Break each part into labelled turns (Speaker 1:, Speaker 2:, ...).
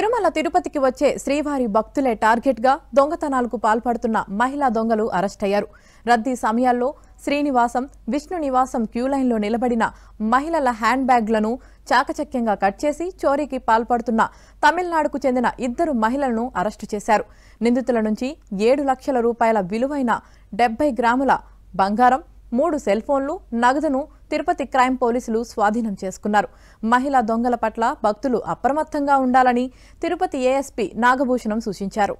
Speaker 1: తిరుమల తిరుపతికి వచ్చే శ్రీవారి భక్తులే టార్గెట్గా దొంగతనాలకు పాల్పడుతున్న మహిళా దొంగలు అరెస్టయ్యారు రద్దీ సమయాల్లో శ్రీనివాసం విష్ణు నివాసం క్యూలైన్లో నిలబడిన మహిళల హ్యాండ్ బ్యాగ్లను చాకచక్యంగా కట్ చేసి చోరీకి పాల్పడుతున్న తమిళనాడుకు చెందిన ఇద్దరు మహిళలను అరెస్టు చేశారు నిందితుల నుంచి ఏడు లక్షల రూపాయల విలువైన డెబ్బై గ్రాముల బంగారం మూడు సెల్ ఫోన్లు నగదును తిరుపతి క్రైమ్ పోలీసులు స్వాధీనం చేసుకున్నారు మహిళా దొంగల పట్ల భక్తులు అప్రమత్తంగా ఉండాలని తిరుపతి ఏఎస్పీ నాగభూషణం సూచించారు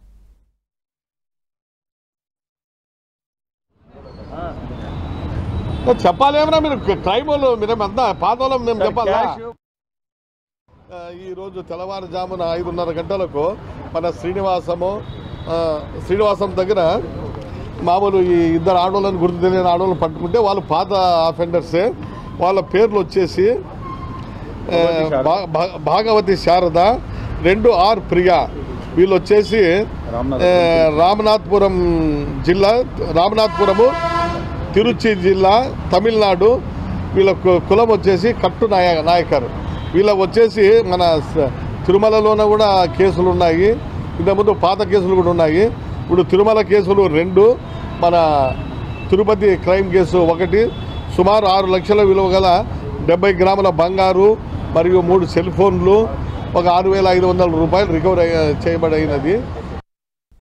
Speaker 2: చెప్పాలేమన్నా మీరు క్రైమ్ వాళ్ళు మీరేమంతా పాతోళ్ళం మేము చెప్పాలా ఆ, ఈ రోజు తెల్లవారుజామున ఐదున్నర గంటలకు మన శ్రీనివాసము ఆ, శ్రీనివాసం దగ్గర మామూలు ఈ ఇద్దరు ఆడవాళ్ళని గుర్తు తెలియని ఆడవాళ్ళని పట్టుకుంటే వాళ్ళు పాత అఫెండర్సే వాళ్ళ పేర్లు వచ్చేసి ఆ, భా- భా- భాగవతి శారద రెండు ఆర్ ప్రియా వీళ్ళు వచ్చేసి ఆ, రామనాథపురం జిల్లా రామనాథపురము తిరుచి జిల్లా తమిళనాడు వీళ్ళ కు- కులం వచ్చేసి కట్టు నాయ నాయకర్ వీళ్ళకి వచ్చేసి మన స- తిరుమలలోన కూడా కేసులు ఉన్నాయి ఇంతకుముందు పాత కేసులు కూడా ఉన్నాయి ఇప్పుడు తిరుమల కేసులు రెండు మన తిరుపతి క్రైమ్ కేసు ఒకటి సుమారు ఆరు లక్షల విలువ గల డెబ్బై గ్రాముల బంగారు మరియు మూడు సెల్ ఫోన్లు ఒక ఆరు వేల ఐదు వందల రూపాయలు రికవర్ అయ్య- చేయబడినది